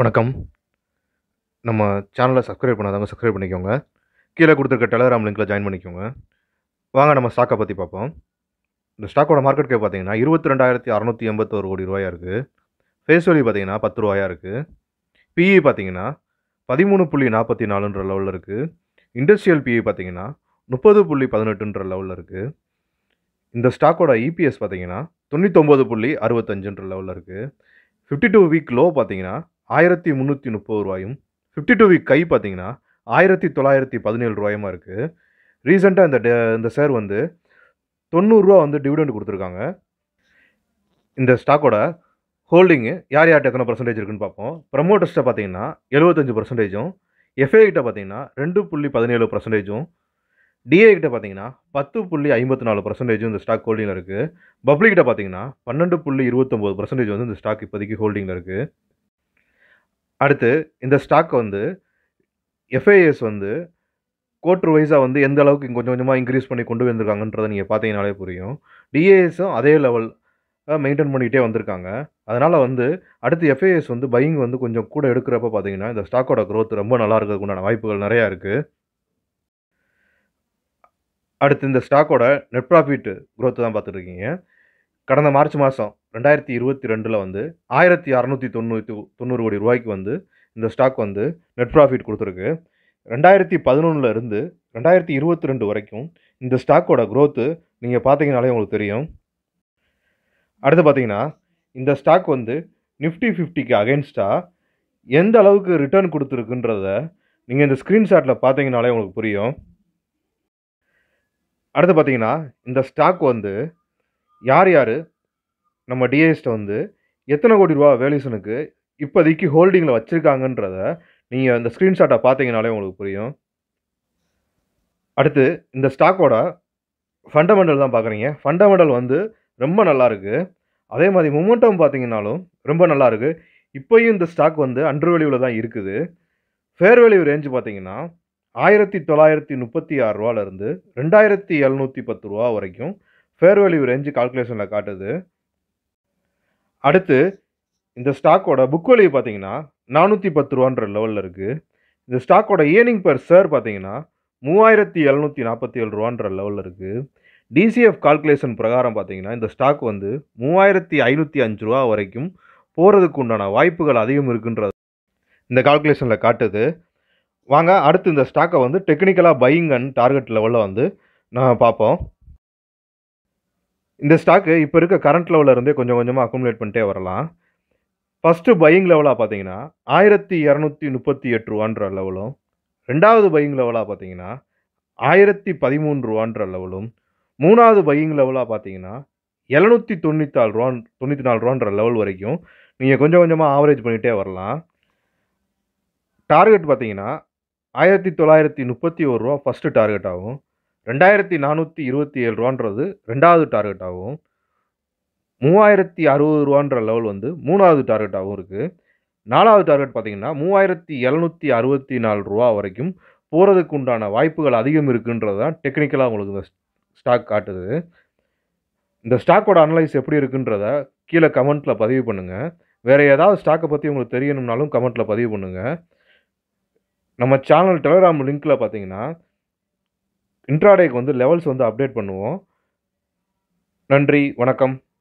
வணக்கம். நம்ம சேனல சப்ஸ்கிரைப் பண்ணாதவங்க சப்ஸ்கிரைப் பண்ணிக்கோங்க. கீழ குடுத்திருக்க டெலகிராம் லிங்க்ல ஜாயின் பண்ணிக்கோங்க. வாங்க நம்ம ஸ்டாக்க பத்தி பார்ப்போம். இந்த ஸ்டாக்கோட மார்க்கெட் கேப் பார்த்தீங்கன்னா, ரூ. 22,681 கோடி ரூபாயா இருக்கு. ஃபேஸ் வேல்யூ பார்த்தீங்கன்னா, ரூ. 10 இருக்கு. பிஇ பார்த்தீங்கன்னா, 13.44ன்ற லெவல்ல இருக்கு. இண்டஸ்ட்ரியல் பிஇ பார்த்தீங்கன்னா, 30.18ன்ற லெவல்ல இருக்கு. இந்த ஸ்டாக்கோட இபிஎஸ் பார்த்தீங்கன்னா, 99.65ன்ற லெவல்ல இருக்கு. 52 வீக் லோ பார்த்தீங்கன்னா, ரூ. 1,330யும் 52 வீக் ஹை பார்த்தீங்கன்னா, ரூ. 1,917யுமா இருக்கு. ரீசென்ட்டா இந்த டே இந்த ஷேர் வந்து ரூ. 90 வந்து டிவிடெண்ட் குடுத்துருக்காங்க. இந்த ஸ்டாக்கோட ஹோல்டிங் யார் யார்ட்ட எத்தன பெர்சன்டேஜ் இருக்குன்னு பார்ப்போம். புரமோட்டர்ஸ்ட்ட பார்த்தீங்கன்னா, 75%ம் எஃப்ஐ கிட்ட பார்த்தீங்கன்னா, 2.17%ம் டிஐ கிட்ட பார்த்தீங்கன்னா, 10.54%ம் இந்த ஸ்டாக் ஹோல்டிங்ல இருக்கு. பப்ளிக் கிட்ட பார்த்தீங்கன்னா, 12.29% வந்து இந்த ஸ்டாக் இப்போதைக்கு ஹோல்டிங்ல இருக்கு. அடுத்து இந்த ஸ்டாக் வந்து எஃப்ஐஎஸ் வந்து குவார்ட்டர் வைஸா வந்து எந்த அளவுக்கு கொஞ்சம் கொஞ்சமா இன்கிரீஸ் பண்ணி கொண்டு வந்திருக்காங்கன்றத நீங்க பார்த்தீங்கனாலே புரியும். டிஏஎஸும் அதே லெவல் அ மெயின்டெயின் பண்ணிட்டே வந்திருக்காங்க. அதனால வந்து அடுத்து எஃப்ஐஎஸ் வந்து பையிங் வந்து கொஞ்சம் கூட எடுக்கிறப்ப பார்த்தீங்கன்னா, இந்த ஸ்டாக்கோட குரோத் ரொம்ப நல்லா இருக்கிறதுக்கு உண்டான வாய்ப்புகள் நெறையா இருக்கு. அடுத்து இந்த ஸ்டாக்கோட நெட் ப்ராஃபிட் குரோத் தான் பார்த்துட்டு இருக்கீங்க. கடந்த மார்ச் மாசம் 2022ல வந்து ரூ. 1,690 கோடி ரூபாய்க்கு வந்து இந்த ஸ்டாக் வந்து நெட் ப்ராஃபிட் குடுத்திருக்கு. 2011ல இருந்து 2022 வரைக்கும் இந்த ஸ்டாக்கோட குரோத் நீங்க பார்த்தீங்கனாலே உங்களுக்கு தெரியும். அடுத்து பார்த்தீங்கன்னா, இந்த ஸ்டாக் வந்து நிஃப்டி 50க்கு அகைன்ஸ்ட்டா எந்த அளவுக்கு ரிட்டர்ன் குடுத்திருக்குன்றத நீங்க இந்த ஸ்கிரீன்ஷாட்ல பார்த்தீங்கனாலே உங்களுக்கு புரியும். அடுத்து பார்த்தீங்கன்னா, இந்த ஸ்டாக் வந்து யார் யாரு நம்ம டிஐஎஸ்ட்ட வந்து எத்தன கோடி ரூபா வேல்யூஷனுக்கு இப்போதைக்கு ஹோல்டிங்ல வச்சிருக்காங்கன்றத நீங்க இந்த ஸ்கிரீன்ஷாட்ட பார்த்தீங்கனாலே உங்களுக்கு புரியும். அடுத்து இந்த ஸ்டாக்கோட ஃபண்டமெண்டல் தான் பார்க்குறீங்க. ஃபண்டமெண்டல் வந்து ரொம்ப நல்லா இருக்கு. அதே மாரி மொமெண்டம் பார்த்தீங்கனாலும் ரொம்ப நல்லா இருக்கு. இப்பயும் இந்த ஸ்டாக் வந்து அண்டர் வேல்யூல தான் இருக்குது. ஃபேர் வேல்யூ ரேஞ்ச் பார்த்தீங்கன்னா, ரூ. 1,936ல இருந்து ரூ. 2,710 வரைக்கும் ஃபேர் வேல்யூ ரேஞ்ச் கால்குலேஷன்ல காட்டுது. அடுத்து இந்த ஸ்டாக்கோட புக் வேல்யூ பார்த்தீங்கன்னா, ரூ. 410ன்ற லெவல்ல இருக்கு. இந்த ஸ்டாக்கோட ஏர்னிங் பெர் ஷேர் பார்த்தீங்கன்னா, ரூ. 3,747ன்ற லெவல்ல இருக்கு. டிசிஎஃப் கால்குலேஷன் பிரகாரம் பார்த்தீங்கன்னா, இந்த ஸ்டாக் வந்து ரூ. 3,505 வரைக்கும் போறதுக்கு உண்டான வாய்ப்புகள் அதிகம் இருக்குன்றது இந்த கால்குலேஷன்ல காட்டுது. வாங்க அடுத்து இந்த ஸ்டாக்க வந்து டெக்னிக்கலா பையிங் அண்ட் டார்கெட் லெவல்ல வந்து நம்ம பார்ப்போம். இந்த ஸ்டாக் இப்ப இருக்க கரண்ட் லெவல்ல இருந்தே கொஞ்சம் கொஞ்சமா அக்குமுலேட் பண்ணிட்டே வரலாம். ஃபர்ஸ்ட் பையிங் லெவலா பார்த்தீங்கன்னா, ரூ. 1,238ன்ற லெவலும், 2வது பையிங் லெவலா பார்த்தீங்கன்னா, ரூ. 1,013ன்ற லெவலும், 3வது பையிங் லெவலா பார்த்தீங்கன்னா, ரூ. 794ன்ற லெவல் வரைக்கும் நீங்க கொஞ்சம் கொஞ்சமா ஆவரேஜ் பண்ணிட்டே வரலாம். டார்கெட் பார்த்தீங்கன்னா, ரூ. 1,931 ஃபர்ஸ்ட் டார்கெட் ஆகும். ரூ. 2,427ன்றது 2வது டார்கெட் ஆகும். ரூ. 3,060ன்ற லெவல் வந்து 3வது டார்கெட்டாவும் இருக்கு. 4வது டார்கெட் பார்த்தீங்கன்னா, ரூ. 3,764 வரைக்கும் போறதுக்கு உண்டான வாய்ப்புகள் அதிகம் இருக்குன்றது தான் டெக்னிக்கலா உங்களுக்கு இந்த ஸ்டாக் காட்டுது. இந்த ஸ்டாக்கோட அனலைஸ் எப்படி இருக்குன்றத கீழ கமெண்ட்ல பதிவு பண்ணுங்க. வேற ஏதாவது ஸ்டாக்க பத்தி உங்களுக்கு தெரியணும்னாலும் கமெண்ட்ல பதிவு பண்ணுங்க. நம்ம சேனல் டெலகிராம் லிங்க்ல பார்த்தீங்கன்னா, இன்ட்ராடேக்கு வந்து லெவல்ஸ் வந்து அப்டேட் பண்ணுவோம். நன்றி, வணக்கம்.